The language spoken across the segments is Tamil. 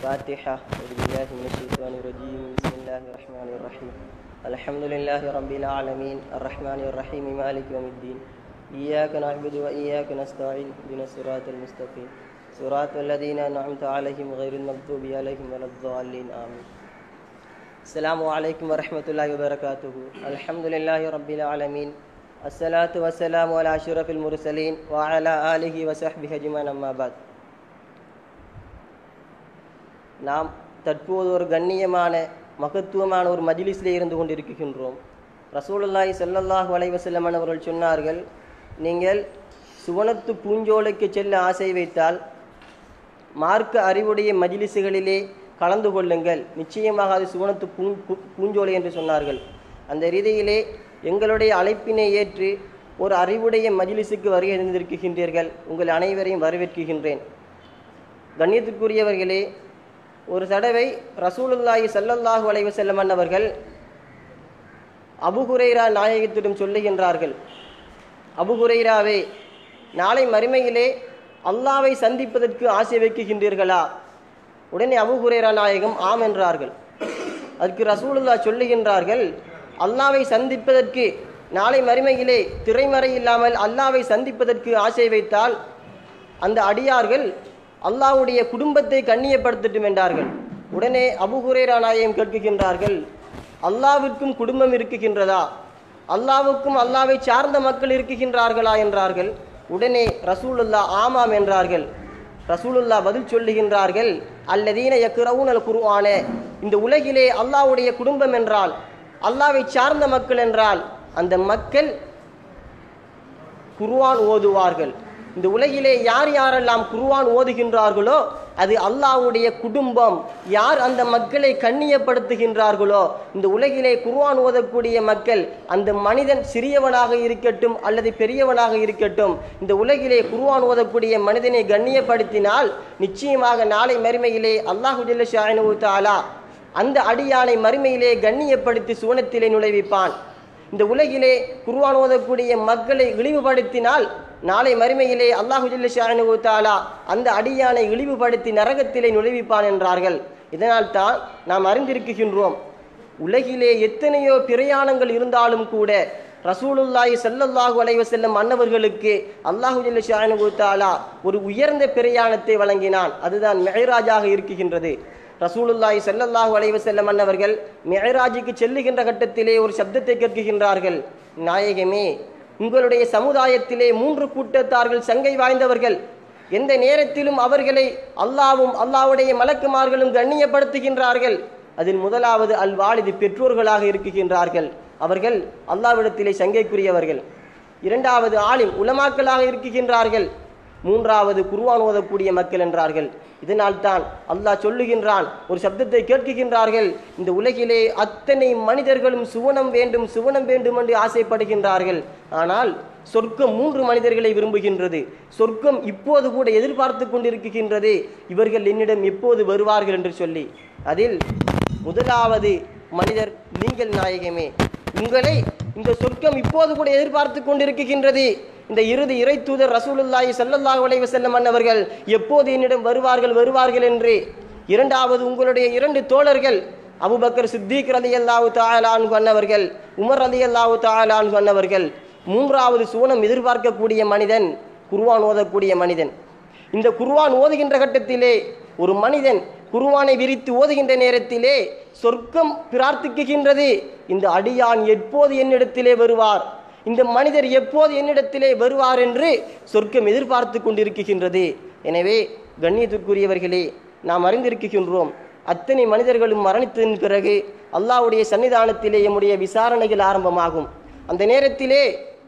الفاتحة أعوذ بالله من الشيطان الرجيم بسم الله الرحمن الرحيم الحمد لله رب العالمين الرحمن الرحيم مالك يوم الدين إياك نعبد وإياك نستعين اهدنا الصراط المستقيم صراط الذين أنعمت عليهم غير المغضوب عليهم ولا الضالين آمين السلام عليكم ورحمة الله وبركاته الحمد لله رب العالمين الصلاة والسلام على أشرف المرسلين وعلى آله وصحبه أجمعين أما بعد நாம் தற்போது ஒரு கண்ணியமான மகத்துவமான ஒரு மஜ்லிஸிலே இருந்து கொண்டிருக்கின்றோம் ரசூலுல்லாஹி ஸல்லல்லாஹு அலைஹி வஸல்லம் அவர்கள் சொன்னார்கள் நீங்கள் சுவனத்து பூஞ்சோலைக்கு செல்ல ஆசை வைத்தால் மார்க்க அறிவுடைய மஜ்லிஸுகளிலே கலந்து கொள்ளுங்கள் நிச்சயமாக அது சுவனத்து பூ பூ- பூஞ்சோலை என்று சொன்னார்கள் அந்த ரீதியிலே எங்களுடைய அழைப்பினை ஏற்று ஒரு அறிவுடைய மஜ்லிஸுக்கு வருகை இருந்திருக்கின்றீர்கள் உங்கள் அனைவரையும் வரவேற்கின்றேன் கண்ணியத்துக்குரியவர்களே ஒரு தடவை ரசூலுல்லாஹி ஸல்லல்லாஹு அலைஹி வஸல்லம் அவர்கள் அபு ஹுரைரா நாயகத்திடம் சொல்லுகின்றார்கள் அபு ஹுரைராவே நாளை மறுமையிலே அல்லாவை சந்திப்பதற்கு ஆசை வைக்குகின்றீர்களா உடனே அபு ஹுரைரா நாயகம் ஆம் என்றார்கள் அதற்கு ரசூலுல்லாஹ் சொல்லுகின்றார்கள் அல்லாவை சந்திப்பதற்கு நாளை மறுமையிலே திரைமறை இல்லாமல் அல்லாவை சந்திப்பதற்கு ஆசை வைத்தால் அந்த அடியார்கள் அல்லாஹ்வுடைய குடும்பத்தை கண்ணியப்படுத்தட்டும் என்றார்கள் உடனே அபு ஹுரேரா நாயகம் கேட்குகின்றார்கள் அல்லாவிற்கும் குடும்பம் இருக்குகின்றதா அல்லாவுக்கும் அல்லாவை சார்ந்த மக்கள் இருக்குகின்றார்களா என்றார்கள் உடனே ரசூலுல்லா ஆமாம் என்றார்கள் ரசூலுல்லா பதில் சொல்லுகின்றார்கள் அல்லதீன யக்ரவுன் அல் குர்ஆன இந்த உலகிலே அல்லாஹ்வுடைய குடும்பம் என்றால் அல்லாவை சார்ந்த மக்கள் என்றால் அந்த மக்கள் குர்ஆன் ஓதுவார்கள் இந்த உலகிலே யார் யாரெல்லாம் குர்ஆன் ஓதுகின்றார்களோ அது அல்லாஹ்வுடைய குடும்பம் யார் அந்த மக்களை கண்ணியப்படுத்துகின்றார்களோ இந்த உலகிலே குர்ஆன் ஓதக்கூடிய மக்கள் அந்த மனிதன் சிறியவனாக இருக்கட்டும் அல்லது பெரியவனாக இருக்கட்டும் இந்த உலகிலே குர்ஆன் ஓதக்கூடிய மனிதனை கண்ணியப்படுத்தினால் நிச்சயமாக நாளை மறுமையிலே அல்லாஹு ஜல்ல ஷானு தாலா அந்த அடியானை மறுமையிலே கண்ணியப்படுத்தி சுவனத்திலே நுழைவிப்பான் இந்த உலகிலே குர்ஆன் ஓதக்கூடிய மக்களை இழிவுபடுத்தினால் நாளை மறுமையிலே அல்லாஹு ஜல்ல ஷானு தாலா அந்த அடியானை இழிவுபடுத்தி நரகத்திலே நுழைவிப்பான் என்றார்கள் இதனால் தான் நாம் அறிந்திருக்கின்றோம் உலகிலே எத்தனையோ பிரயாணங்கள் இருந்தாலும் கூட ரசூலுல்லாஹி ஸல்லல்லாஹு அலைஹி வஸல்லம் அன்னவர்களுக்கு அல்லாஹு ஜல்ல ஷானு தாலா ஒரு உயர்ந்த பிரயாணத்தை வழங்கினான் அதுதான் மெஹராஜாக இருக்குகின்றது ரசூலுல்லாஹி ஸல்லல்லாஹு அலைஹி வஸல்லம் அன்னவர்கள் மிஅராஜுக்கு செல்லுகின்ற கட்டத்திலே ஒரு சப்தத்தை கேட்குகின்றார்கள் நாயகமே உங்களுடைய சமுதாயத்திலே மூன்று கூட்டத்தார்கள் சங்கை வாய்ந்தவர்கள் எந்த நேரத்திலும் அவர்களை அல்லாவும் அல்லாவுடைய மலக்குமார்களும் கண்ணியப்படுத்துகின்றார்கள் அதில் முதலாவது அல் வாலிது பெற்றோர்களாக இருக்குகின்றார்கள் அவர்கள் அல்லாவிடத்திலே சங்கைக்குரியவர்கள் இரண்டாவது ஆலிம் உலமாக்களாக இருக்குகின்றார்கள் மூன்றாவது குர்ஆன் ஓதக்கூடிய மக்கள் என்றார்கள் இதனால் தான் அல்லாஹ் சொல்லுகின்றான் ஒரு சப்தத்தை கேட்குகின்றார்கள் இந்த உலகிலே அத்தனை மனிதர்களும் சுவனம் வேண்டும் சுவனம் வேண்டும் என்று ஆசைப்படுகின்றார்கள் ஆனால் சொர்க்கம் மூன்று மனிதர்களை விரும்புகின்றது சொர்க்கம் இப்போது கூட எதிர்பார்த்து கொண்டிருக்கின்றது இவர்கள் என்னிடம் எப்போது வருவார்கள் என்று சொல்லி அதில் முதலாவது மனிதர் நீங்கள் நாயகமே உங்களை இந்த சொர்க்கம் இப்போது கூட எதிர்பார்த்து கொண்டிருக்கின்றது இந்த இறுதி இறை தூதர் ரசூலுல்லாஹி ஸல்லல்லாஹு அலைஹி வஸல்லம் அன்னவர்கள் எப்போது என்னிடம் வருவார்கள் வருவார்கள் என்று இரண்டாவது உங்களுடைய இரண்டு தோழர்கள் அபூபக்கர் சித்திக் ரலியல்லாஹு தஆலா அன்ஹு அன்னவர்கள் உமர் ரலியல்லாஹு தஆலா அன்ஹு அன்னவர்கள் மூன்றாவது சூனம் எதிர்பார்க்கக்கூடிய மனிதன் குர்ஆன் ஓதக்கூடிய மனிதன் இந்த குர்ஆன் ஓதுகின்ற கட்டத்திலே ஒரு மனிதன் குர்ஆனை விரித்து ஓதுகின்ற நேரத்திலே சொர்க்கம் பிரார்த்திக்குகின்றது இந்த அடியான் எப்போது என்னிடத்திலே வருவார் இந்த மனிதர் எப்போது என்னிடத்திலே வருவார் என்று சொர்க்கம் எதிர்பார்த்து கொண்டிருக்கின்றது எனவே கண்ணியத்திற்குரியவர்களே நாம் அறிந்திருக்கின்றோம் அத்தனை மனிதர்களும் மரணித்ததன் பிறகு அல்லாஹ்வுடைய சன்னிதானத்திலே எம்முடைய விசாரணைகள் ஆரம்பமாகும் அந்த நேரத்திலே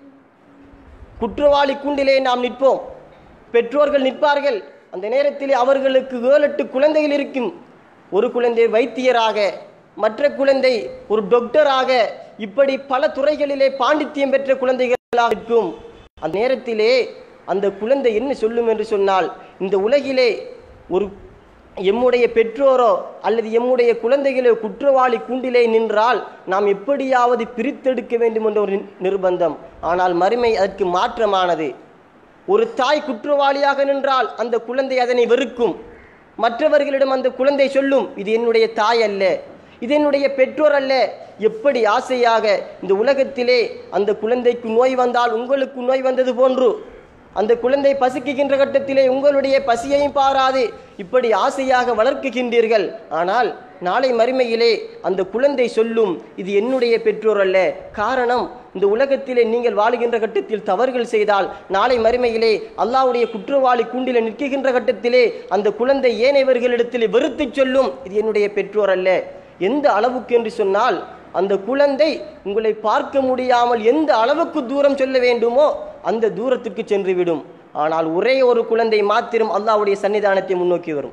குற்றவாளி கூண்டிலே நாம் நிற்போம் பெற்றோர்கள் நிற்பார்கள் அந்த நேரத்திலே அவர்களுக்கு ஏழு எட்டு குழந்தைகள் இருக்கும் ஒரு குழந்தை வைத்தியராக மற்ற குழந்தை ஒரு டாக்டராக இப்படி பல துறைகளிலே பாண்டித்தியம் பெற்ற குழந்தைகளாக இருக்கும் அந்த நேரத்திலே அந்த குழந்தை என்ன சொல்லும் என்று சொன்னால் இந்த உலகிலே ஒரு எம்முடைய பெற்றோரோ அல்லது எம்முடைய குழந்தைகளோ குற்றவாளி கூண்டிலே நின்றால் நாம் எப்படியாவது பிரித்தெடுக்க வேண்டும் என்ற ஒரு நிர்பந்தம் ஆனால் மறுமை அதற்கு மாற்றமானது ஒரு தாய் குற்றவாளியாக நின்றால் அந்த குழந்தை அதனை வெறுக்கும் மற்றவர்களிடம் அந்த குழந்தை சொல்லும் இது என்னுடைய தாய் அல்ல இது என்னுடைய பெற்றோர் அல்ல எப்படி ஆசையாக இந்த உலகத்திலே அந்த குழந்தைக்கு நோய் வந்தால் உங்களுக்கு நோய் வந்தது போன்று அந்த குழந்தை பசிக்குகின்ற கட்டத்திலே உங்களுடைய பசியையும் பாராது இப்படி ஆசையாக வளர்க்குகின்றீர்கள் ஆனால் நாளை மறுமையிலே அந்த குழந்தை சொல்லும் இது என்னுடைய பெற்றோர் அல்ல காரணம் இந்த உலகத்திலே நீங்கள் வாழுகின்ற கட்டத்தில் தவறுகள் செய்தால் நாளை மறுமையிலே அல்லாஹ்வுடைய குற்றவாளி கூண்டில நிற்கின்ற கட்டத்திலே அந்த குழந்தை ஏனையவர்களிடத்தில் வெறுத்து சொல்லும் இது என்னுடைய பெற்றோர் அல்ல எந்த அளவுக்கு என்று சொன்னால் அந்த குழந்தை உங்களை பார்க்க முடியாமல் எந்த அளவுக்கு தூரம் சொல்ல வேண்டுமோ அந்த தூரத்துக்கு சென்று விடும் ஆனால் ஒரே ஒரு குழந்தை மாத்திரம் அல்லாஹ்வுடைய சன்னிதானத்தை முன்னோக்கி வரும்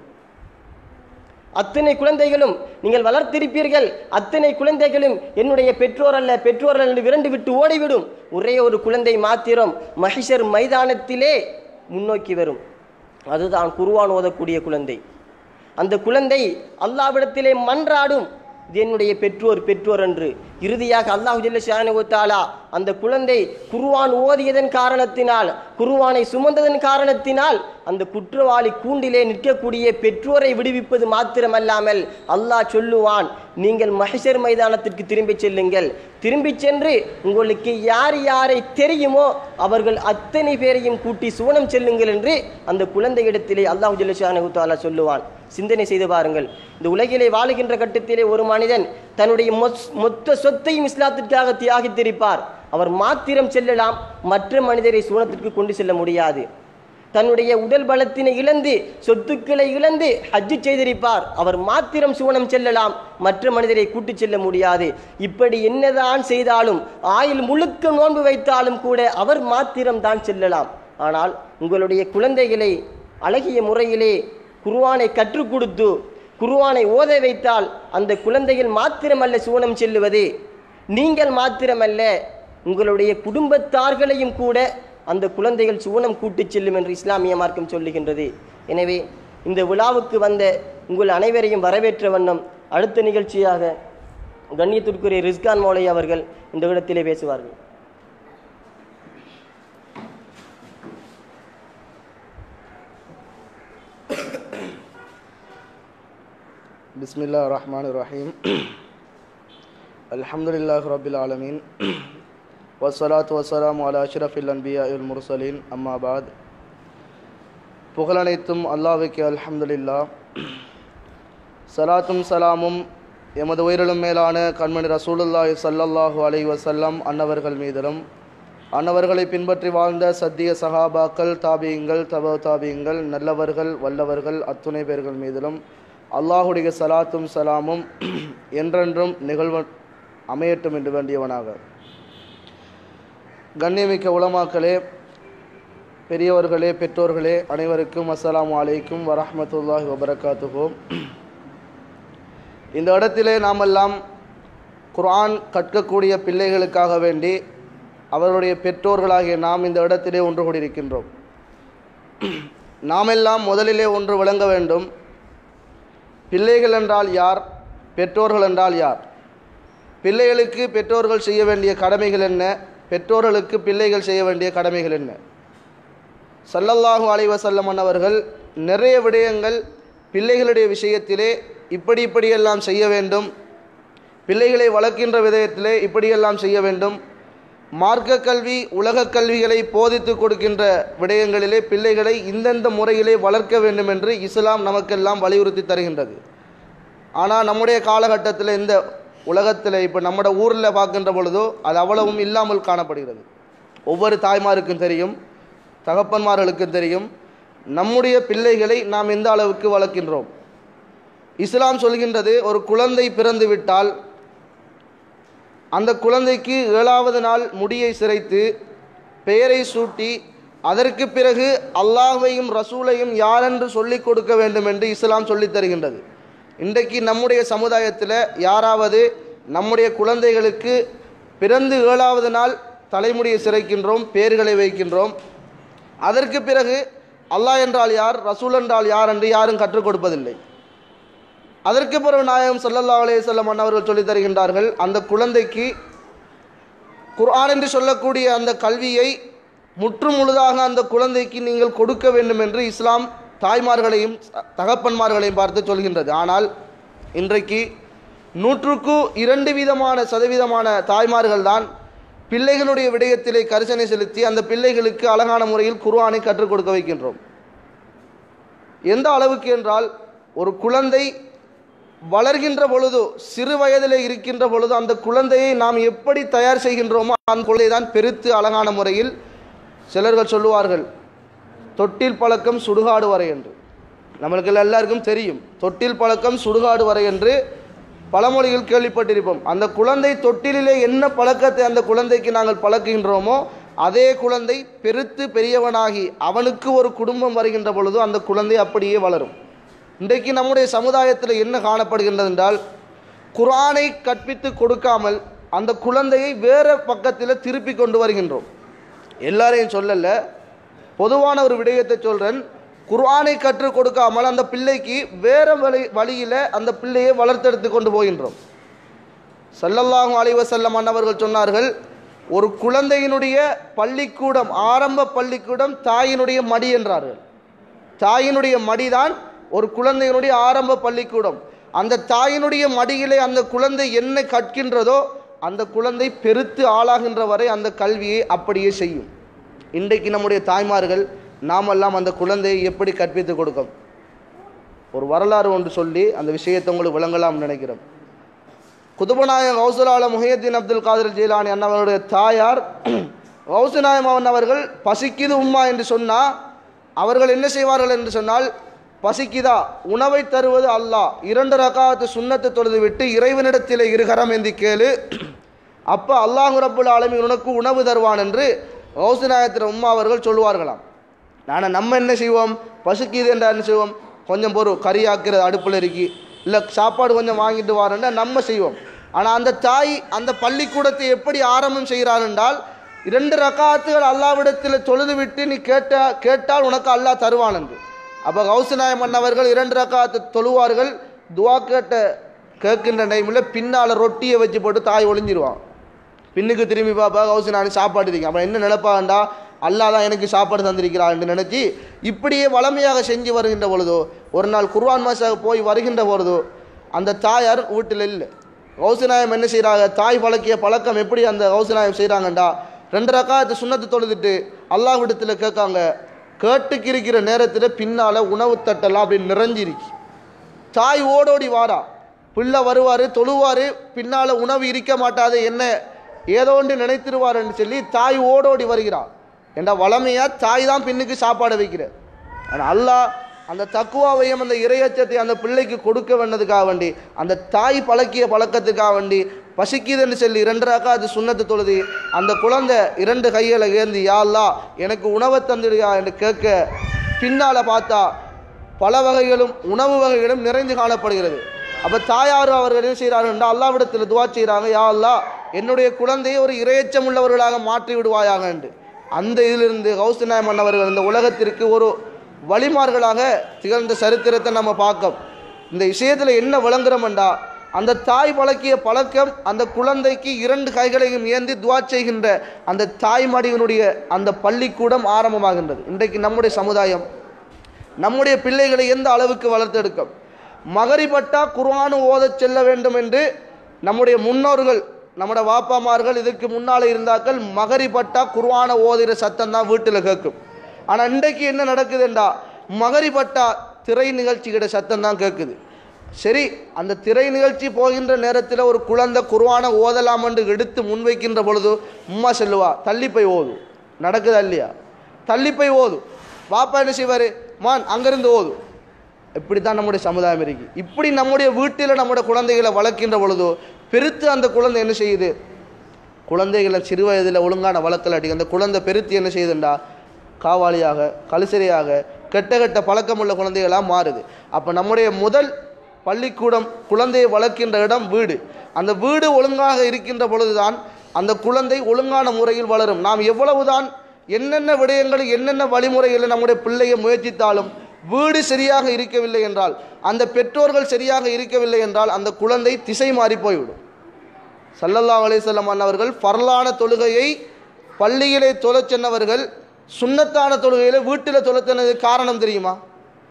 அத்தனை குழந்தைகளும் நீங்கள் வளர்த்திருப்பீர்கள் அத்தனை குழந்தைகளும் என்னுடைய பெற்றோர் அல்ல பெற்றோர் அல்ல என்று விரண்டு விட்டு ஓடிவிடும் ஒரே ஒரு குழந்தை மாத்திரம் மகிஷர் மைதானத்திலே முன்னோக்கி வரும் அதுதான் குருவான் ஓதக்கூடிய குழந்தை அந்த குழந்தை அல்லாவிடத்திலே மன்றாடும் இது என்னுடைய பெற்றோர் பெற்றோர் என்று இறுதியாக அல்லாஹு ஜல்ல ஷானு தாலா அந்த குழந்தை குருவான் ஓதியதன் காரணத்தினால் குருவானை சுமந்ததன் காரணத்தினால் அந்த குற்றவாளி கூண்டிலே நிற்கக்கூடிய பெற்றோரை விடுவிப்பது மாத்திரமல்லாமல் அல்லாஹ் சொல்லுவான் நீங்கள் மஹிஷர் மைதானத்திற்கு திரும்பிச் செல்லுங்கள் திரும்பிச் சென்று உங்களுக்கு யார் யாரை தெரியுமோ அவர்கள் அத்தனை பேரையும் கூட்டி சுவனம் செல்லுங்கள் என்று அந்த குழந்தையிடத்திலே அல்லாஹு ஜல்ல ஷானு தாலா சொல்லுவான் சிந்தனை செய்து பாருங்கள் இந்த உலகிலே வாழுகின்ற கட்டத்திலே ஒரு மனிதன் தன்னுடைய மொஸ்- மொத்த சொத்தையும் இஸ்லாத்திற்காக தியாகித்திருப்பார் அவர் மாத்திரம் செல்லலாம் மற்ற மனிதரை சூனத்திற்கு கொண்டு செல்ல முடியாது தன்னுடைய உடல் பலத்தினை இழந்து சொத்துக்களை இழந்து ஹஜ்ஜு செய்திருப்பார் அவர் மாத்திரம் சூனம் செல்லலாம் மற்ற மனிதரை கூட்டிச் செல்ல முடியாது இப்படி என்னதான் செய்தாலும் ஆயுள் முழுக்க நோன்பு வைத்தாலும் கூட அவர் மாத்திரம் தான் செல்லலாம் ஆனால் உங்களுடைய குழந்தைகளை அழகிய முறையிலே குருவானை கற்றுக் கொடுத்து குருவானை ஓத வைத்தால் அந்த குழந்தைகள் மாத்திரமல்ல சூனம் செல்லுவது நீங்கள் மாத்திரமல்ல உங்களுடைய குடும்பத்தார்களையும் கூட அந்த குழந்தைகள் சூனம் கூட்டிச் செல்லும் என்று இஸ்லாமிய மார்க்கம் சொல்லுகின்றது எனவே இந்த விழாவுக்கு வந்த உங்கள் அனைவரையும் வரவேற்ற வண்ணம் அடுத்த நிகழ்ச்சியாக கண்ணியத்திற்குரிய ரிஸ்கான் மௌலை அவர்கள் இந்த இடத்திலே பேசுவார்கள் بسم الله الرحمن الرحيم الحمد لله رب العالمين والصلاة والسلام على أشرف الأنبياء والمرسلين أما بعد புகழனைத்தும் அல்லாஹ்வுக்கு அல்ஹம்துலில்லா சலாத்தும் சலாமும் எமது உயிரிலும் மேலான கண்மணி ரசூலுல்லாஹி ஸல்லல்லாஹு அலைஹி வஸல்லம் அன்னவர்கள் மீதிலும் அன்னவர்களை பின்பற்றி வாழ்ந்த சத்திய சஹாபாக்கள் தாபியங்கள் தப தாபியங்கள் நல்லவர்கள் வல்லவர்கள் அத்துணை பேர்கள் மீதிலும் அல்லாஹுடைய சலாத்தும் சலாமும் என்றென்றும் நிகழ்வு அமையட்டும் என்று வேண்டியவனாக கண்ணியமிக்க உலமாக்களே பெரியவர்களே பெற்றோர்களே அனைவருக்கும் அஸ்ஸலாமு அலைக்கும் வரஹ்மத்துல்லாஹி வபரகாத்துஹோ இந்த இடத்திலே நாமெல்லாம் குர்ஆன் கற்கக்கூடிய பிள்ளைகளுக்காக வேண்டி அவர்களுடைய பெற்றோர்களாகிய நாம் இந்த இடத்திலே ஒன்று கூடியிருக்கின்றோம் நாமெல்லாம் முதலிலே ஒன்று விளங்க வேண்டும் பிள்ளைகள் என்றால் யார் பெற்றோர்கள் என்றால் யார் பிள்ளைகளுக்கு பெற்றோர்கள் செய்ய வேண்டிய கடமைகள் என்ன பெற்றோர்களுக்கு பிள்ளைகள் செய்ய வேண்டிய கடமைகள் என்ன சல்லல்லாஹு அலைஹி வஸல்லம் அன்னவர்கள் நிறைய விடயங்கள் பிள்ளைகளுடைய விஷயத்திலே இப்படி இப்படியெல்லாம் செய்ய வேண்டும் பிள்ளைகளை வளர்க்கின்ற விதத்திலே இப்படியெல்லாம் செய்ய வேண்டும் மார்க்க கல்வி உலக கல்விகளை போதித்து கொடுக்கின்ற விடயங்களிலே பிள்ளைகளை இந்தந்த முறையிலே வளர்க்க வேண்டும் என்று இஸ்லாம் நமக்கெல்லாம் வலியுறுத்தி தருகின்றது ஆனால் நம்முடைய காலகட்டத்தில் இந்த உலகத்தில் இப்போ நம்மட ஊரில் பார்க்கின்ற பொழுதோ அது அவ்வளவும் இல்லாமல் காணப்படுகிறது ஒவ்வொரு தாய்மாருக்கும் தெரியும் தகப்பன்மார்களுக்கும் தெரியும் நம்முடைய பிள்ளைகளை நாம் எந்த அளவுக்கு வளர்க்கின்றோம் இஸ்லாம் சொல்கின்றது ஒரு குழந்தை பிறந்து விட்டால் அந்த குழந்தைக்கு ஏழாவது நாள் முடியை சிரைத்து பெயரை சூட்டி அதற்கு பிறகு அல்லாஹ்வையும் ரசூலையும் யாரென்று சொல்லிக் கொடுக்க வேண்டும் என்று இஸ்லாம் சொல்லித் தருகின்றது இன்றைக்கு நம்முடைய சமுதாயத்தில் யாராவது நம்முடைய குழந்தைகளுக்கு பிறந்து ஏழாவது நாள் தலைமுடியை சிரைக்கின்றோம் பெயர்களை வைக்கின்றோம் அதற்கு பிறகு அல்லாஹ் என்றால் யார் ரசூல் என்றால் யார் என்று யாரும் கற்றுக் கொடுப்பதில்லை அதற்கு பிறகு நாயகம் ஸல்லல்லாஹு அலைஹி வஸல்லம் அன்னவர்கள் சொல்லித் தருகின்றார்கள் அந்த குழந்தைக்கு குர்ஆன் என்று சொல்லக்கூடிய அந்த கல்வியை முற்று முழுதாக அந்த குழந்தைக்கு நீங்கள் கொடுக்க வேண்டும் என்று இஸ்லாம் தாய்மார்களையும் தகப்பன்மார்களையும் பார்த்து சொல்கின்றது ஆனால் இன்றைக்கு நூற்றுக்கு இரண்டு விதமான சதவீதமான தாய்மார்கள் தான் பிள்ளைகளுடைய விடயத்திலே கரிசனை செலுத்தி அந்த பிள்ளைகளுக்கு அழகான முறையில் குர்ஆனை கற்றுக் கொடுக்க வைக்கின்றோம் எந்த அளவுக்கு என்றால் ஒரு குழந்தை வளர்கின்ற பொழுது சிறு வயதிலே இருக்கின்ற பொழுது அந்த குழந்தையை நாம் எப்படி தயார் செய்கின்றோமோ அந்த குழந்தை தான் பெருத்து அழகான முறையில் சிலர்கள் சொல்லுவார்கள் தொட்டில் பழக்கம் சுடுகாடு வரை என்று நம்மளுக்கு எல்லாருக்கும் தெரியும் தொட்டில் பழக்கம் சுடுகாடு வரை என்று பழமொழிகள் கேள்விப்பட்டிருப்போம் அந்த குழந்தை தொட்டிலிலே என்ன பழக்கத்தை அந்த குழந்தைக்கு நாங்கள் பழக்குகின்றோமோ அதே குழந்தை பெருத்து பெரியவனாகி அவனுக்கு ஒரு குடும்பம் வருகின்ற பொழுது அந்த குழந்தை அப்படியே வளரும் இன்றைக்கு நம்முடைய சமுதாயத்தில் என்ன காணப்படுகின்றது என்றால் குர்ஆனை கற்பித்து கொடுக்காமல் அந்த குழந்தையை வேற பக்கத்தில் திருப்பி கொண்டு வருகின்றோம் எல்லாரையும் சொல்லல பொதுவான ஒரு விடயத்தை சொல்றேன் குர்ஆனை கற்றுக் கொடுக்காமல் அந்த பிள்ளைக்கு வேற வழி வழியில அந்த பிள்ளையை வளர்த்தெடுத்து கொண்டு போகின்றோம் ஸல்லல்லாஹு அலைஹி வஸல்லம் அன்னவர்கள் சொன்னார்கள் ஒரு குழந்தையினுடைய பள்ளிக்கூடம் ஆரம்ப பள்ளிக்கூடம் தாயினுடைய மடி என்றார்கள் தாயினுடைய மடிதான் ஒரு குழந்தையினுடைய ஆரம்ப பள்ளிக்கூடம் அந்த தாயினுடைய மடியிலே அந்த குழந்தை என்ன கற்கின்றதோ அந்த குழந்தை பெருத்து ஆளாகின்ற வரை அந்த கல்வியை அப்படியே செய்யும் இன்றைக்கு நம்முடைய தாய்மார்கள் நாமெல்லாம் அந்த குழந்தையை எப்படி கற்பித்து கொடுக்கும் ஒரு வரலாறு ஒன்று சொல்லி அந்த விஷயத்தை உங்களுக்கு விளங்கலாம் நினைக்கிறோம் குதுபநாயகம் கௌசலால முஹியத்தீன் அப்துல் காதர் ஜீலானி அண்ணவருடைய தாயார் கௌசநாயம் அவன் அவர்கள் பசிக்குது உம்மா என்று சொன்னால் அவர்கள் என்ன செய்வார்கள் என்று சொன்னால் பசிக்குதா உணவை தருவது அல்லாஹ் இரண்டு ரகாத்து சுண்ணத்தை தொழுது விட்டு இறைவனிடத்திலே இருகரம் ஏந்தி கேளு அப்போ அல்லாஹ் ரப்புல் ஆலமீன் உனக்கு உணவு தருவான் என்று கௌசநாயத்தின் உம்மா அவர்கள் சொல்லுவார்களாம் ஆனால் நம்ம என்ன செய்வோம் பசிக்குது என்றால் என்ன செய்வோம் கொஞ்சம் பொறு கறி ஆக்கிறது அடுப்பில் இருக்கி இல்லை சாப்பாடு கொஞ்சம் வாங்கிட்டு வரேன்னா நம்ம செய்வோம் ஆனால் அந்த தாய் அந்த பள்ளிக்கூடத்தை எப்படி ஆரம்பம் செய்கிறார் என்றால் இரண்டு ரக்காத்துகள் அல்லாவிடத்தில் தொழுது விட்டு நீ கேட்ட கேட்டால் உனக்கு அல்லாஹ் தருவான் என்று அப்போ கௌசநாயம் மன்னவர்கள் இரண்டு ரக்காத்து தொழுவார்கள் துவா கேட்ட கேட்கின்ற டைமில் பின்னால் ரொட்டியை வச்சு போட்டு தாய் ஒளிஞ்சிருவான் பின்னுக்கு திரும்பி பாப்பா கௌசி நான் சாப்பாடு இருக்கேன் அப்போ என்ன நினைப்பாண்டா அல்லாஹ் தான் எனக்கு சாப்பாடு தந்திருக்கிறான் என்று நினச்சி இப்படியே வளமையாக செஞ்சு வருகின்ற பொழுதோ ஒரு நாள் குர்ஆன் மாசாக போய் வருகின்ற பொழுதோ அந்த தாயார் வீட்டில் இல்லை கௌசிநாயம் என்ன செய்கிறாங்க தாய் பழக்கிய பழக்கம் எப்படி அந்த கௌசிநாயம் செய்கிறாங்கண்டா ரெண்டு ரக்காயத்து சுண்ணத்து தொழுதுட்டு அல்லாஹ் விடத்தில் கேட்காங்க கேட்டுக்கு இருக்கிற நேரத்தில் பின்னால் உணவு தட்டெல்லாம் அப்படி நிறைஞ்சிருக்கு தாய் ஓடோடி வாரா பிள்ளை வருவார் தொழுவார் பின்னால் உணவு இருக்க மாட்டாது என்ன ஏதோ ஒன்று நினைத்திருவாருன்னு சொல்லி தாய் ஓடோடி வருகிறார் என்ற வளமையாக தாய் தான் பின்னுக்கு சாப்பாடு வைக்கிற ஆனால் அல்லாஹ் அந்த தக்குவாவையும் அந்த இரையச்சத்தை அந்த பிள்ளைக்கு கொடுக்க வேண்டதுக்காக வேண்டி அந்த தாய் பழக்கிய பழக்கத்துக்காக வேண்டி பசிக்குதுன்னு சொல்லி இரண்டு அது சுண்ணத்து தொழுது அந்த குழந்தை இரண்டு கைகளை ஏந்தி யா அல்லாஹ் எனக்கு உணவை தந்துடுயா என்று கேட்க பின்னால் பார்த்தா பல வகைகளும் உணவு வகைகளும் நிறைந்து காணப்படுகிறது அப்போ தாயார் அவர்கள் என்ன செய்கிறார்கள் என்றால் அல்லாவிடத்தில் துவா செய்கிறாங்க யா அல்லாஹ் என்னுடைய குழந்தையை ஒரு இரையச்சம் உள்ளவர்களாக மாற்றி விடுவாயாக என்று அந்த இதிலிருந்து கௌசநாயம் மன்னவர்கள் இந்த உலகத்திற்கு ஒரு வழிமார்களாக திகழ்ந்த சரித்திரத்தை நம்ம பார்க்கோம் இந்த விஷயத்தில் என்ன விளங்குறோம்டா அந்த தாய் பழக்கிய பழக்கம் அந்த குழந்தைக்கு இரண்டு கைகளையும் ஏந்தி துவா செய்கின்ற அந்த தாய்மடியினுடைய அந்த பள்ளிக்கூடம் ஆரம்பமாகின்றது இன்றைக்கு நம்முடைய சமுதாயம் நம்முடைய பிள்ளைகளை எந்த அளவுக்கு வளர்த்தெடுக்கும் மகரிபட்டா குர்ஆன் ஓதச் செல்ல வேண்டும் என்று நம்முடைய முன்னோர்கள் நம்முடைய வாப்பாமார்கள் இதுக்கு முன்னால் இருந்தாக்கள் மகரிபட்டா குர்ஆனை ஓதுகிற சத்தம் தான் வீட்டில் கேட்கும் ஆனால் இன்றைக்கு என்ன நடக்குதுண்டா மகரிபட்டா திரை நிகழ்ச்சிகிட்ட சத்தம் தான் கேட்குது சரி அந்த திரை நிகழ்ச்சி போகின்ற நேரத்தில் ஒரு குழந்தை குர்ஆனை ஓதலாம் என்று எடுத்து முன்வைக்கின்ற பொழுது உம்மா செல்லுவா தள்ளி போய் ஓது நடக்குதா இல்லையா தள்ளி போய் ஓது பாப்பா என்ன செய்வார் மான் அங்கிருந்து ஓது இப்படி தான் நம்முடைய சமுதாயம் இருக்கு இப்படி நம்முடைய வீட்டில் நம்முடைய குழந்தைகளை வளர்க்கின்ற பொழுதோ பெருத்து அந்த குழந்தை என்ன செய்யுது குழந்தைகளை சிறு வயதில் ஒழுங்கான வளர்க்கலாட்டி அந்த குழந்தை பெருத்து என்ன செய்யுதுண்டா காவாளியாக கலுசரியாக கெட்ட கெட்ட பழக்கமுள்ள குழந்தைகளாக மாறுது அப்போ நம்முடைய முதல் பள்ளிக்கூடம் குழந்தையை வளர்க்கின்ற இடம் வீடு அந்த வீடு ஒழுங்காக இருக்கின்ற பொழுதுதான் அந்த குழந்தை ஒழுங்கான முறையில் வளரும் நாம் எவ்வளவுதான் என்னென்ன விடயங்கள் என்னென்ன வழிமுறைகளில் நம்முடைய பிள்ளையை முயற்சித்தாலும் வீடு சரியாக இருக்கவில்லை என்றால் அந்த பெற்றோர்கள் சரியாக இருக்கவில்லை என்றால் அந்த குழந்தை திசை மாறி போய்விடும் சல்லல்லா அலிசல்லாம் அன்னவர்கள் பரலான தொழுகையை பள்ளியிலே தொழச் சென்றவர்கள் சுண்ணத்தான தொழுகையில் வீட்டில் தொலைத்தனது காரணம் தெரியுமா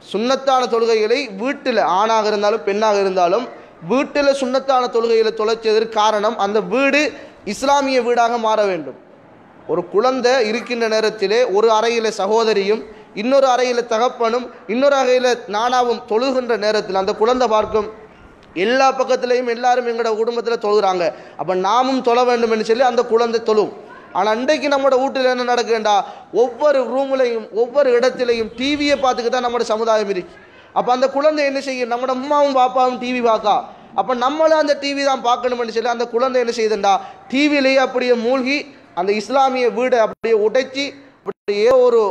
சுன்னத்தான தொழுகைகளை வீட்டில் ஆணாக இருந்தாலும் பெண்ணாக இருந்தாலும் வீட்டில் சுன்னத்தான தொழுகைகளை தொலைச்சதற்கு காரணம் அந்த வீடு இஸ்லாமிய வீடாக மாற வேண்டும் ஒரு குழந்தை இருக்கின்ற நேரத்திலே ஒரு அறையில் சகோதரியும் இன்னொரு அறையில் தகப்பனும் இன்னொரு அறையில் நானாவும் தொழுகின்ற நேரத்தில் அந்த குழந்தை பார்க்கும் எல்லா பக்கத்துலேயும் எல்லாரும் எங்களோட குடும்பத்தில் தொழுகிறாங்க அப்போ நாமும் தொழ வேண்டும் என்று சொல்லி அந்த குழந்தை தொழும் ஆனால் அன்றைக்கு நம்மளோட வீட்டில் என்ன நடக்குதுண்டா ஒவ்வொரு ரூம்லையும் ஒவ்வொரு இடத்துலையும் டிவியை பார்த்துக்கிட்டு தான் நம்மளோட சமுதாயம் இருக்கு அப்போ அந்த குழந்தை என்ன செய்யும் நம்மளோட அம்மாவும் பாப்பாவும் டிவி பார்க்கா அப்போ நம்மளும் அந்த டிவி தான் பார்க்கணும்னு சொல்லி அந்த குழந்தை என்ன செய்யுதுண்டா டிவிலேயே அப்படியே மூழ்கி அந்த இஸ்லாமிய வீடை அப்படியே உடைச்சி அப்படியே ஒரு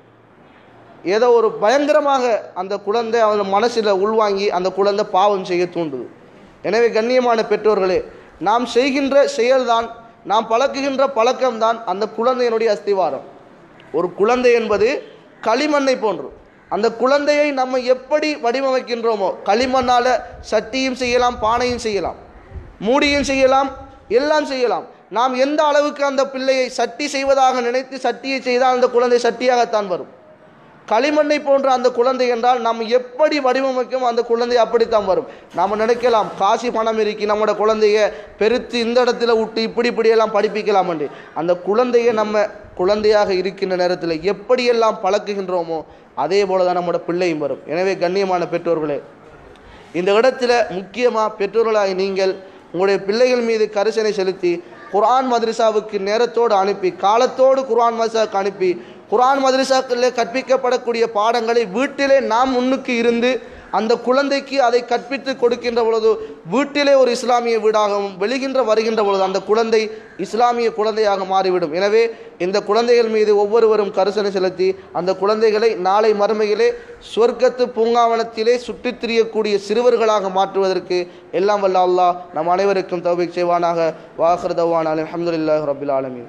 ஏதோ ஒரு பயங்கரமாக அந்த குழந்தை அவன் மனசில் உள்வாங்கி அந்த குழந்தை பாவம் செய்ய தூண்டுது எனவே கண்ணியமான பெற்றோர்களே நாம் செய்கின்ற செயல்தான் நாம் பழக்குகின்ற பழக்கம்தான் அந்த குழந்தையினுடைய அஸ்திவாரம் ஒரு குழந்தை என்பது களிமண்ணை போன்று அந்த குழந்தையை நம்ம எப்படி வடிவமைக்கின்றோமோ களிமண்ணால் சட்டியும் செய்யலாம் பானையும் செய்யலாம் மூடியும் செய்யலாம் எல்லாம் செய்யலாம் நாம் எந்த அளவுக்கு அந்த பிள்ளையை சட்டி செய்வதாக நினைத்து சட்டியை செய்தால் அந்த குழந்தை சட்டியாகத்தான் வரும் களிமண்ணை போன்ற அந்த குழந்தை என்றால் நாம் எப்படி வடிவமைக்கும் அந்த குழந்தை அப்படித்தான் வரும் நாம் நினைக்கலாம் காசி பணம் இருக்கி நம்மளோட குழந்தைய பெருத்து இந்த இடத்துல விட்டு இப்படி இப்படியெல்லாம் படிப்பிக்கலாம் என்று அந்த குழந்தையை நம்ம குழந்தையாக இருக்கின்ற நேரத்தில் எப்படியெல்லாம் பழக்குகின்றோமோ அதே போல தான் நம்மளோட பிள்ளையும் வரும் எனவே கண்ணியமான பெற்றோர்களே இந்த இடத்துல முக்கியமாக பெற்றோர்களாக நீங்கள் உங்களுடைய பிள்ளைகள் மீது கரிசனை செலுத்தி குர்ஆன் மദ്രസാவுக்கு நேரத்தோடு அனுப்பி காலத்தோடு குர்ஆன் மദ്രസാவுக்கு அனுப்பி குர்ஆன் மദ്രസാக்களில் கற்பிக்கப்படக்கூடிய பாடங்களை வீட்டிலே நாம் முன்னுக்கு இருந்து அந்த குழந்தைக்கு அதை கற்பித்து கொடுக்கின்ற பொழுது வீட்டிலே ஒரு இஸ்லாமிய வீடாகவும் வெளிகின்ற வருகின்ற பொழுது அந்த குழந்தை இஸ்லாமிய குழந்தையாக மாறிவிடும் எனவே இந்த குழந்தைகள் மீது ஒவ்வொருவரும் கரிசனை செலுத்தி அந்த குழந்தைகளை நாளை மறுமையிலே சொர்க்கத்து பூங்காவனத்திலே சுற்றித் திரியக்கூடிய சிறுவர்களாக மாற்றுவதற்கு எல்லாம் வல்ல அல்லாஹ் நம் அனைவருக்கும் தௌபிக் செய்வானாக வாஹர் தவான் அலமதுல்லாஹ் ரபில் ஆலமீன்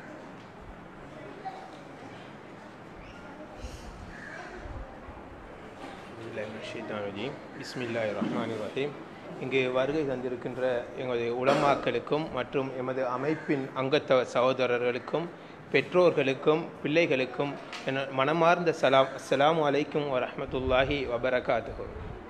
ஷீதானஜீம் பிஸ்மில்லாஹ் ரஹ்மான் ரஹீம் இங்கு வருகை தந்திருக்கின்ற எங்களுடைய உலமாக்களுக்கும் மற்றும் எமது அமைப்பின் அங்கத்த சகோதரர்களுக்கும் பெற்றோர்களுக்கும் பிள்ளைகளுக்கும் என மனமார்ந்த சலாம் அஸ்ஸலாமு அலைக்கும் வரஹ்மத்துல்லாஹி வபரகாத்துஹு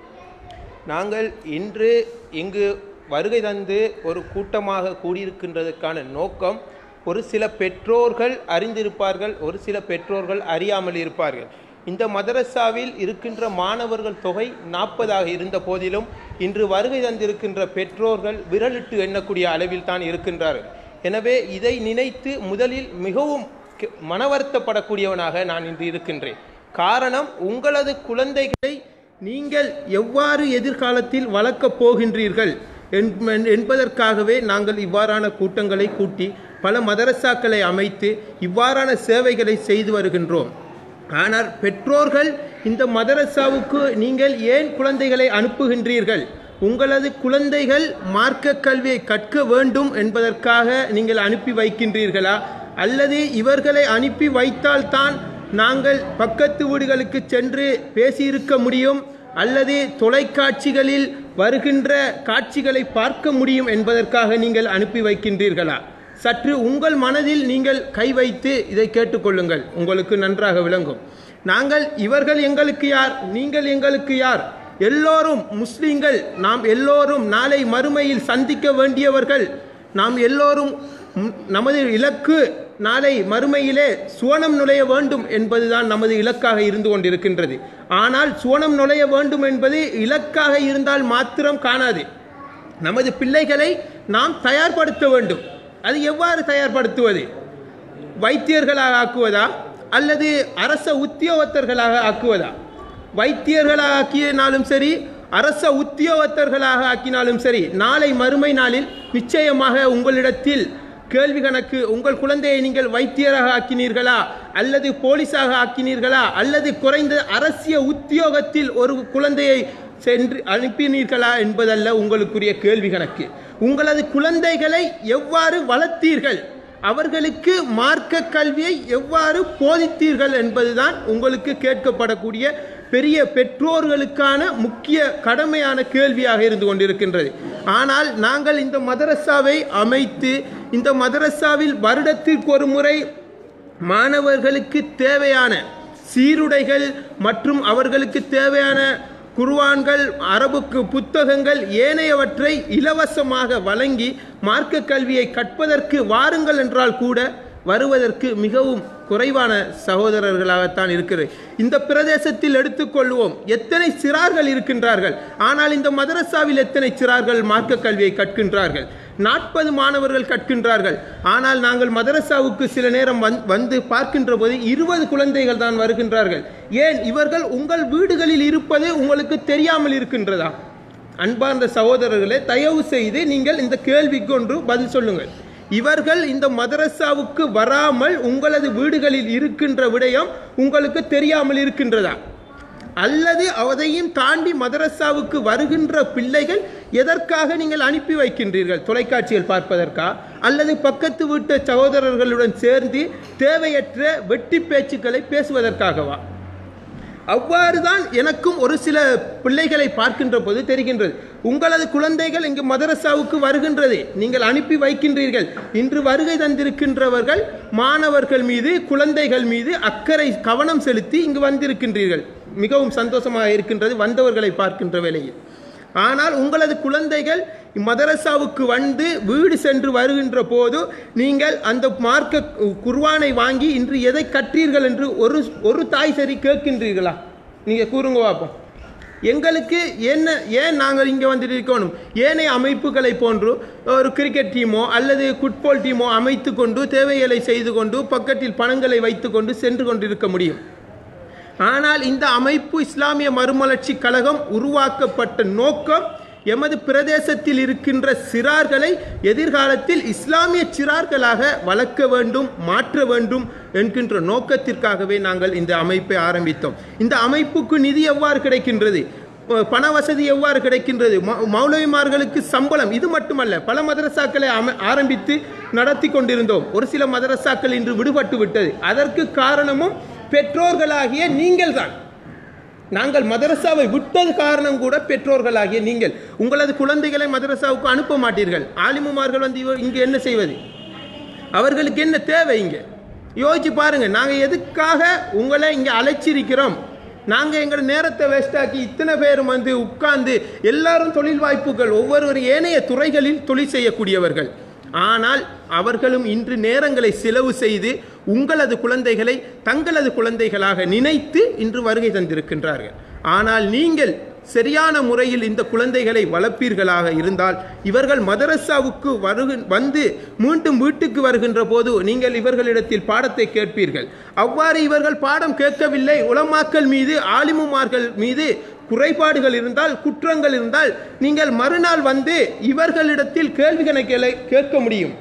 நாங்கள் இன்று இங்கு வருகை தந்து ஒரு கூட்டமாக கூடியிருக்கின்றதற்கான நோக்கம் ஒரு சில பெற்றோர்கள் அறிந்திருப்பார்கள் ஒரு சில பெற்றோர்கள் அறியாமல் இருப்பார்கள் இந்த மதரசாவில் இருக்கின்ற மாணவர்கள் தொகை நாற்பதாக இருந்த போதிலும் இன்று வருகை தந்திருக்கின்ற பெற்றோர்கள் விரலிட்டு எண்ணக்கூடிய அளவில் தான் இருக்கின்றார்கள் எனவே இதை நினைத்து முதலில் மிகவும் கெ- மனவருத்தப்படக்கூடியவனாக நான் இன்று இருக்கின்றேன் காரணம் உங்களது குழந்தைகளை நீங்கள் எவ்வாறு எதிர்காலத்தில் வளர்க்கப் போகின்றீர்கள் என்ப- என்பதற்காகவே நாங்கள் இவ்வாறான கூட்டங்களை கூட்டி பல மதரசாக்களை அமைத்து இவ்வாறான சேவைகளை செய்து வருகின்றோம் ஆனால் பெற்றோர்கள் இந்த மதரசாவுக்கு நீங்கள் ஏன் குழந்தைகளை அனுப்புகின்றீர்கள் உங்களது குழந்தைகள் மார்க்க கல்வியை கற்க வேண்டும் என்பதற்காக நீங்கள் அனுப்பி வைக்கின்றீர்களா அல்லது இவர்களை அனுப்பி வைத்தால்தான் நாங்கள் பக்கத்து வீடுகளுக்கு சென்று பேசியிருக்க முடியும் அல்லது தொலைக்காட்சிகளில் வருகின்ற காட்சிகளை பார்க்க முடியும் என்பதற்காக நீங்கள் அனுப்பி வைக்கின்றீர்களா சற்று உங்கள் மனதில் நீங்கள் கை வைத்து இதை கேட்டுக்கொள்ளுங்கள் உங்களுக்கு நன்றாக விளங்கும் நாங்கள் இவர்கள் எங்களுக்கு யார் நீங்கள் எங்களுக்கு யார் எல்லோரும் முஸ்லிம்கள் நாம் எல்லோரும் நாளை மறுமையில் சந்திக்க வேண்டியவர்கள் நாம் எல்லோரும் ம், நமது இலக்கு நாளை மறுமையிலே சுவனம் நுழைய வேண்டும் என்பதுதான் நமது இலக்காக இருந்து கொண்டிருக்கின்றது ஆனால் சுவனம் நுழைய வேண்டும் என்பது இலக்காக இருந்தால் மாத்திரம் காணாது நமது பிள்ளைகளை நாம் தயார்படுத்த வேண்டும் அது எவ்வாறு தயார்படுத்துவது வைத்தியர்களாக ஆக்குவதா அல்லது அரச உத்தியோகத்தர்களாக ஆக்குவதா வைத்தியர்களாக ஆக்கினாலும் சரி அரச உத்தியோகத்தர்களாக ஆக்கினாலும் சரி நாளை மறுமை நாளில் நிச்சயமாக உங்களிடத்தில் கேள்வி கணக்கு உங்கள் குழந்தையை நீங்கள் வைத்தியராக ஆக்கினீர்களா அல்லது போலீஸாக ஆக்கினீர்களா அல்லது குறைந்த அரசிய உத்தியோகத்தில் ஒரு குழந்தையை சென்று அனுப்பினீர்களா என்பதல்ல உங்களுக்குரிய கேள்வி கணக்கு உங்களது குழந்தைகளை எவ்வாறு வளர்த்தீர்கள் அவர்களுக்கு மார்க்க கல்வியை எவ்வாறு போதித்தீர்கள் என்பதுதான் உங்களுக்கு கேட்கப்படக்கூடிய பெரிய பெற்றோர்களுக்கான முக்கிய கடமையான கேள்வியாக இருந்து கொண்டிருக்கின்றது ஆனால் நாங்கள் இந்த மதரசாவை அமைத்து இந்த மதரசாவில் வருடத்திற்கு ஒரு முறை மாணவர்களுக்கு தேவையான சீருடைகள் மற்றும் அவர்களுக்கு தேவையான குர்ஆன்கள் அரபுக்கு புத்தகங்கள் ஏனையவற்றை இலவசமாக வழங்கி மார்க்க கல்வியை கற்பதற்கு வாருங்கள் என்றால் கூட வருவதற்கு மிகவும் குறைவான சகோதரர்களாகத்தான் இருக்கிறது இந்த பிரதேசத்தில் எடுத்துக்கொள்வோம் எத்தனை சிறார்கள் இருக்கின்றார்கள் ஆனால் இந்த மதரசாவில் எத்தனை சிறார்கள் மார்க்க கல்வியை கற்கின்றார்கள் நாற்பது மாணவர்கள் கற்கின்றார்கள் ஆனால் நாங்கள் மதரசாவுக்கு சில நேரம் வந்- வந்து பார்க்கின்ற போது இருபது குழந்தைகள் தான் வருகின்றார்கள் ஏன் இவர்கள் உங்கள் வீடுகளில் இருப்பது உங்களுக்கு தெரியாமல் இருக்கின்றதா அன்பார்ந்த சகோதரர்களே தயவு செய்து நீங்கள் இந்த கேள்விக்கு ஒன்று பதில் சொல்லுங்கள் இவர்கள் இந்த மதரசாவுக்கு வராமல் உங்களது வீடுகளில் இருக்கின்ற விடயம் உங்களுக்கு தெரியாமல் இருக்கின்றதா அல்லது அதையும் தாண்டி மதரசாவுக்கு வருகின்ற பிள்ளைகள் எதற்காக நீங்கள் அனுப்பி வைக்கின்றீர்கள் தொலைக்காட்சிகள் பார்ப்பதற்கா அல்லது பக்கத்து வீட்டு சகோதரர்களுடன் சேர்ந்து தேவையற்ற வெட்டி பேச்சுக்களை பேசுவதற்காகவா அவ்வாறுதான் எனக்கும் ஒரு சில பிள்ளைகளை பார்க்கின்ற போது தெரிகின்றது உங்களது குழந்தைகள் இங்கு மதரசாவுக்கு வருகின்றது நீங்கள் அனுப்பி வைக்கின்றீர்கள் இன்று வருகை தந்திருக்கின்றவர்கள் மாணவர்கள் மீது குழந்தைகள் மீது அக்கறை கவனம் செலுத்தி இங்கு வந்திருக்கின்றீர்கள் மிகவும் சந்தோஷமாக இருக்கின்றது வந்தவர்களை பார்க்கின்ற வேளையில் ஆனால் உங்களது குழந்தைகள் மதரசாவுக்கு வந்து வீடு சென்று வருகின்ற போது நீங்கள் அந்த மார்க்க குர்வானை வாங்கி இன்று எதை கற்றீர்கள் என்று ஒரு ஒரு தாய் சரி கேட்கின்றீர்களா நீங்கள் கூறுங்க பார்ப்போம் எங்களுக்கு என்ன ஏன் நாங்கள் இங்கே வந்துட்டு இருக்கணும் ஏனைய அமைப்புகளை போன்று ஒரு கிரிக்கெட் டீமோ அல்லது ஃபுட்பால் டீமோ அமைத்து கொண்டு தேவைகளை செய்து கொண்டு பக்கத்தில் பணங்களை வைத்துக்கொண்டு சென்று கொண்டிருக்க முடியும் ஆனால் இந்த அமைப்பு இஸ்லாமிய மறுமலர்ச்சி கழகம் உருவாக்கப்பட்ட நோக்கம் எமது பிரதேசத்தில் இருக்கின்ற சிறார்களை எதிர்காலத்தில் இஸ்லாமிய சிறார்களாக வளர்க்க வேண்டும் மாற்ற வேண்டும் என்கின்ற நோக்கத்திற்காகவே நாங்கள் இந்த அமைப்பை ஆரம்பித்தோம் இந்த அமைப்புக்கு நிதி எவ்வாறு கிடைக்கின்றது ப- பண வசதி எவ்வாறு கிடைக்கின்றது மௌ- மௌலவிமார்களுக்கு சம்பளம் இது மட்டுமல்ல பல மதரசாக்களை அம- ஆரம்பித்து நடத்தி கொண்டிருந்தோம் ஒரு சில மதரசாக்கள் இன்று விடுபட்டு விட்டது அதற்கு காரணமும் பெற்றோர்களாகிய நீங்கள்தான் நாங்கள் மதரசாவை விட்டது காரணம் கூட பெற்றோர்களாகிய நீங்கள் உங்களது குழந்தைகளை மதரசாவுக்கு அனுப்ப மாட்டீர்கள் ஆலிமுமார்கள் வந்து இவ- இங்கு என்ன செய்வது அவர்களுக்கு என்ன தேவை இங்கே யோசிச்சு பாருங்க நாங்கள் எதுக்காக உங்களை இங்கே அழைச்சிருக்கிறோம் நாங்கள் எங்கள் நேரத்தை வேஸ்டாக்கி இத்தனை பேரும் வந்து உட்கார்ந்து எல்லாரும் தொழில் வாய்ப்புகள் ஒவ்வொரு ஏனைய துறைகளில் தொழில் செய்யக்கூடியவர்கள் ஆனால் அவர்களும் இன்று நேரங்களை செலவு செய்து உங்களது குழந்தைகளை தங்களது குழந்தைகளாக நினைத்து இன்று வருகை தந்திருக்கின்றார்கள் ஆனால் நீங்கள் சரியான முறையில் இந்த குழந்தைகளை வளர்ப்பீர்களாக இருந்தால் இவர்கள் மதரசாவுக்கு வருக வந்து மீண்டும் வீட்டுக்கு வருகின்ற போது நீங்கள் இவர்களிடத்தில் பாடத்தை கேட்பீர்கள் அவ்வாறு இவர்கள் பாடம் கேட்கவில்லை உலமாக்கல் மீது ஆலிமுமார்கள் மீது குறைபாடுகள் இருந்தால் குற்றங்கள் இருந்தால் நீங்கள் மறுநாள் வந்து இவர்களிடத்தில் கேள்விகளை கேள- கேட்க முடியும்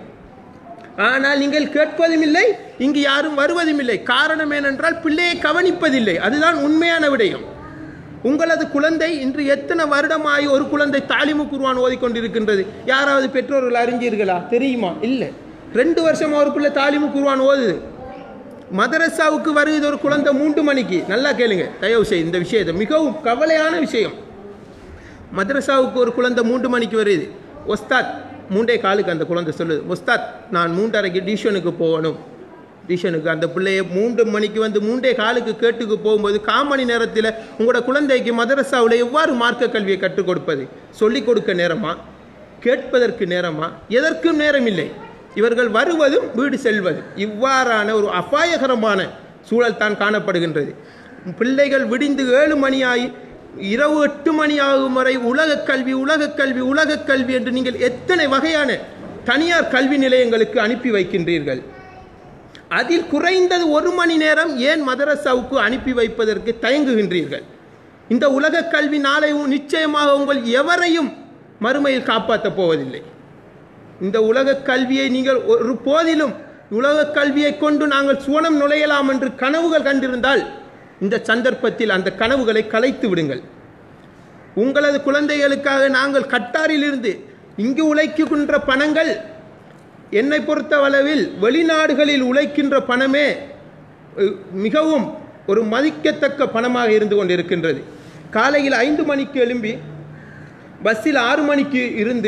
ஆனால் நீங்கள் கேட்பதும் இல்லை இங்கு யாரும் வருவதும் இல்லை காரணம் ஏனென்றால் பிள்ளையை கவனிப்பதில்லை அதுதான் உண்மையான விடயம் உங்களது குழந்தை இன்று எத்தனை வருடமாய் ஒரு குழந்தை தாலிமு குருவான் ஓதிக்கொண்டிருக்கின்றது யாராவது பெற்றோர்கள் அறிஞ்சீர்களா தெரியுமா இல்லை ரெண்டு வருஷமா ஒரு பிள்ளை தாலிமு குருவான் ஓதுது மதரசாவுக்கு வருகிறது ஒரு குழந்தை மூன்று மணிக்கு நல்லா கேளுங்க தயவு செய்து இந்த விஷயத்தை மிகவும் கவலையான விஷயம் மதரசாவுக்கு ஒரு குழந்தை மூன்று மணிக்கு வருது ஒஸ்தாத் மூன்றே காலுக்கு அந்த குழந்தை சொல்லுது ஒஸ்தாத் நான் மூன்றரைக்கு டியூஷனுக்கு போகணும் டியூஷனுக்கு அந்த பிள்ளைய மூன்று மணிக்கு வந்து மூன்றே காலுக்கு கேட்டுக்கு போகும்போது காமணி நேரத்தில் உங்களோட குழந்தைக்கு மதரசாவில் எவ்வாறு மார்க்க கல்வியை கற்றுக் கொடுப்பது சொல்லிக் கொடுக்க நேரமா கேட்பதற்கு நேரமா எதற்கும் நேரம் இல்லை இவர்கள் வருவதும் வீடு செல்வதும் இவ்வாறான ஒரு அபாயகரமான சூழல் தான் காணப்படுகின்றது பிள்ளைகள் விடிந்து ஏழு மணியாகி இரவு எட்டு மணி ஆகும் வரை உலகக் கல்வி உலகக் கல்வி உலகக் கல்வி என்று நீங்கள் எத்தனை வகையான தனியார் கல்வி நிலையங்களுக்கு அனுப்பி வைக்கின்றீர்கள் அதில் குறைந்தது ஒரு மணி நேரம் ஏன் மதரசாவுக்கு அனுப்பி வைப்பதற்கு தயங்குகின்றீர்கள் இந்த உலக கல்வி நாளை உ- நிச்சயமாக உங்கள் எவரையும் மறுமையில் காப்பாற்றப் போவதில்லை இந்த உலக கல்வியை நீங்கள் ஒரு போதிலும் உலக கல்வியை கொண்டு நாங்கள் சுவனம் நுழையலாம் என்று கனவுகள் கண்டிருந்தால் இந்த சந்தர்ப்பத்தில் அந்த கனவுகளை கலைத்து விடுங்கள் உங்களது குழந்தைகளுக்காக நாங்கள் கட்டாரிலிருந்து இங்கு உழைக்கின்ற பணங்கள் என்னை பொறுத்தளவில் வெளிநாடுகளில் உழைக்கின்ற பணமே அஹ், மிகவும் ஒரு மதிக்கத்தக்க பணமாக இருந்து கொண்டிருக்கின்றது காலையில் ஐந்து மணிக்கு எழும்பி பஸ்ஸில் ஆறு மணிக்கு இருந்து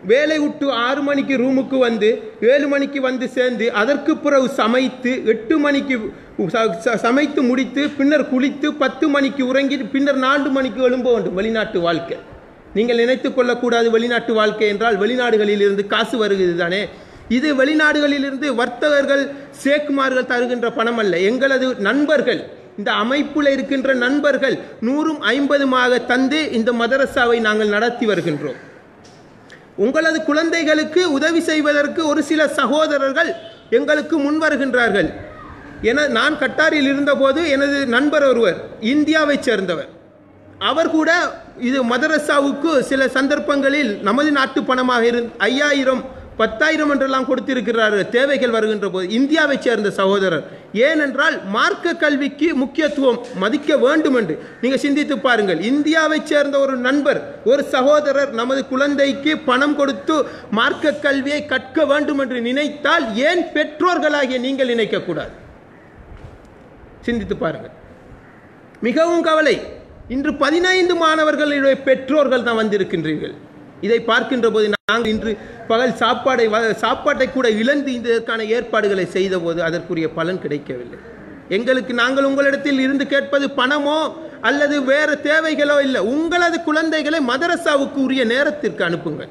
வேலை விட்டு ஆறு மணிக்கு ரூமுக்கு வந்து ஏழு மணிக்கு வந்து சேர்ந்து அதற்கு பிறகு சமைத்து எட்டு மணிக்கு ச- ச- சமைத்து முடித்து பின்னர் குளித்து பத்து மணிக்கு உறங்கி பின்னர் நான்கு மணிக்கு எழும்ப வேண்டும் வெளிநாட்டு வாழ்க்கை நீங்கள் நினைத்துக் கொள்ளக்கூடாது வெளிநாட்டு வாழ்க்கை என்றால் வெளிநாடுகளில் இருந்து காசு வருகிறது தானே இது வெளிநாடுகளிலிருந்து வர்த்தகர்கள் சேக்குமார்கள் தருகின்ற பணம் அல்ல எங்களது நண்பர்கள் இந்த அமைப்புல இருக்கின்ற நண்பர்கள் நூறும் ஐம்பதுமாக தந்து இந்த மதரசாவை நாங்கள் நடத்தி வருகின்றோம் உங்களது குழந்தைகளுக்கு உதவி செய்வதற்கு ஒரு சில சகோதரர்கள் எங்களுக்கு முன் வருகின்றார்கள் என நான் கட்டாரில் இருந்தபோது எனது நண்பர் ஒருவர் இந்தியாவைச் சேர்ந்தவர் அவர் கூட இது மதரசாவுக்கு சில சந்தர்ப்பங்களில் நமது நாட்டு பணமாக இரு ஐயாயிரம் பத்தாயிரம் என்றெல்லாம் கொடுத்திருக்கிறார் தேவைகள் வருகின்ற போது இந்தியாவைச் சேர்ந்த சகோதரர் ஏனென்றால் மார்க்க கல்விக்கு முக்கியத்துவம் மதிக்க வேண்டும் என்று நீங்க சிந்தித்து பாருங்கள் இந்தியாவைச் சேர்ந்த ஒரு நண்பர் ஒரு சகோதரர் நமது குழந்தைக்கு பணம் கொடுத்து மார்க்க கல்வியை கற்க வேண்டும் என்று நினைத்தால் ஏன் பெற்றோர்களாகிய நீங்கள் நினைக்கக்கூடாது சிந்தித்து பாருங்கள் மிகவும் கவலை இன்று பதினைந்து மாணவர்களுடைய பெற்றோர்கள் தான் வந்திருக்கின்றீர்கள் இதை பார்க்கின்ற போது நாங்கள் இன்று பகல் சாப்பாடை வ- சாப்பாட்டை கூட இழந்து இதற்கான ஏற்பாடுகளை செய்த போது அதற்குரிய பலன் கிடைக்கவில்லை எங்களுக்கு நாங்கள் உங்களிடத்தில் இருந்து கேட்பது பணமோ அல்லது வேறு தேவைகளோ இல்லை உங்களது குழந்தைகளை மதரசாவுக்கு உரிய நேரத்திற்கு அனுப்புங்கள்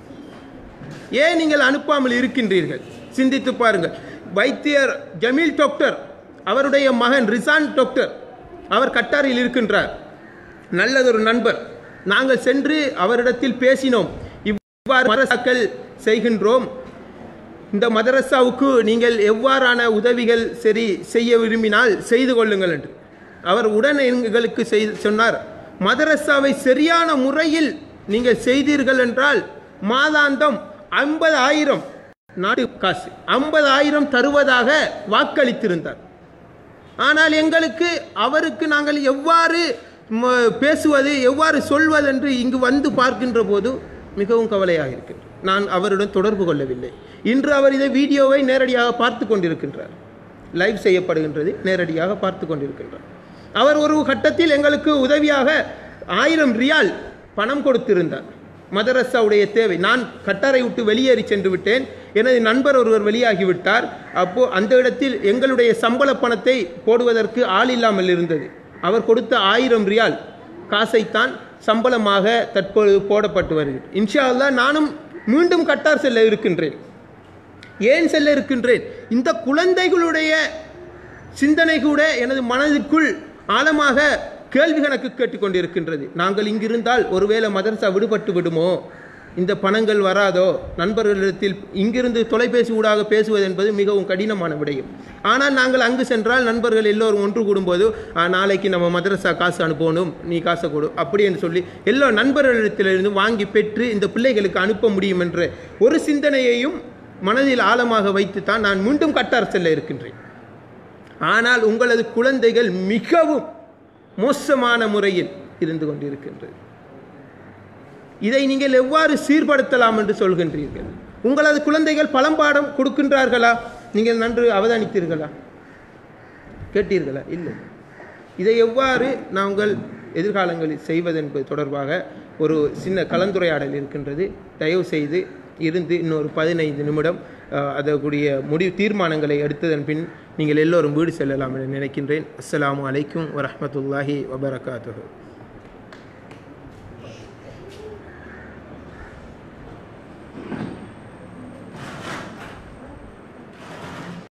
ஏன் நீங்கள் அனுப்பாமல் இருக்கின்றீர்கள் சிந்தித்து பாருங்கள் வைத்தியர் ஜமீல் டாக்டர் அவருடைய மகன் ரிசான் டாக்டர் அவர் கட்டாரில் இருக்கின்றார் நல்லதொரு நண்பர் நாங்கள் சென்று அவரிடத்தில் பேசினோம் இவ்வாறு மதரசாக்கள் செய்கின்றோம் இந்த மதரசாவுக்கு நீங்கள் எவ்வாறான உதவிகள் சரி செய்ய விரும்பினால் செய்து கொள்ளுங்கள் என்று அவர் உடன் எங்களுக்கு செய் சொன்னார் மதரசாவை சரியான முறையில் நீங்கள் செய்தீர்கள் என்றால் மாதாந்தம் ஐம்பதாயிரம் நாட்டு காசு ஐம்பதாயிரம் தருவதாக வாக்களித்திருந்தார் ஆனால் எங்களுக்கு அவருக்கு நாங்கள் எவ்வாறு ம, பேசுவது எவ்வாறு சொல்வது என்று இங்கு வந்து பார்க்கின்ற போது மிகவும் கவலையாக இருக்கின்றது நான் அவருடன் தொடர்பு கொள்ளவில்லை இன்று அவர் இதை வீடியோவை நேரடியாக பார்த்து கொண்டிருக்கின்றார் லைவ் செய்யப்படுகின்றது நேரடியாக பார்த்து கொண்டிருக்கின்றார் அவர் ஒரு கட்டத்தில் எங்களுக்கு உதவியாக ஆயிரம் ரியால் பணம் கொடுத்திருந்தார் மதரசாவுடைய தேவை நான் கட்டாரை விட்டு வெளியேறி சென்று விட்டேன் எனது நண்பர் ஒருவர் வெளியாகிவிட்டார் அப்போ அந்த இடத்தில் எங்களுடைய சம்பள பணத்தை போடுவதற்கு ஆள் இல்லாமல் இருந்தது அவர் கொடுத்த ஆயிரம் ரியால் காசைத்தான் சம்பளமாக தற்பொழுது போடப்பட்டு வருகிறது இன்ஷா அல்லாஹ் நானும் மீண்டும் கட்டார் செல்ல இருக்கின்றேன் ஏன் செல்ல இருக்கின்றேன் இந்த குழந்தைகளுடைய சிந்தனை கூட எனது மனதிற்குள் ஆழமாக கேள்வி கணக்கு கேட்டுக்கொண்டிருக்கின்றது நாங்கள் இங்கிருந்தால் ஒருவேளை மதரசா விடுபட்டு விடுமோ இந்த பணங்கள் வராதோ நண்பர்களிடத்தில் இங்கிருந்து தொலைபேசி ஊடாக பேசுவது என்பது மிகவும் கடினமான விடயம் ஆனால் நாங்கள் அங்கு சென்றால் நண்பர்கள் எல்லோரும் ஒன்று கூடும்போது "ஆ, நாளைக்கு நம்ம மதரசா காசு அனுப்பணும் நீ காசை கொடு அப்படி என்று சொல்லி எல்லா நண்பர்களிடத்திலிருந்து வாங்கி பெற்று இந்த பிள்ளைகளுக்கு அனுப்ப முடியும் என்ற ஒரு சிந்தனையையும் மனதில் ஆழமாக வைத்துத்தான் நான் மீண்டும் கட்டார் செல்ல இருக்கின்றேன் ஆனால் உங்களது குழந்தைகள் மிகவும் மோசமான முறையில் இருந்து கொண்டிருக்கின்றது இதை நீங்கள் எவ்வாறு சீர்படுத்தலாம் என்று சொல்கின்றீர்கள் உங்களது குழந்தைகள் பழம்பாடம் கொடுக்கின்றார்களா நீங்கள் நன்று அவதானித்தீர்களா கேட்டீர்களா இல்லை இதை எவ்வாறு நாங்கள் எதிர்காலங்களில் செய்வதென்பது தொடர்பாக ஒரு சின்ன கலந்துரையாடல் இருக்கின்றது தயவு செய்து இருந்து இன்னொரு பதினைந்து நிமிடம் அஹ், அதற்குரிய முடிவு தீர்மானங்களை எடுத்ததன் பின் நீங்கள் எல்லோரும் வீடு செல்லலாம் என நினைக்கின்றேன் அஸ்ஸலாமு அலைக்கும் வரஹ்மத்துல்லாஹி வபரகாத்துஹு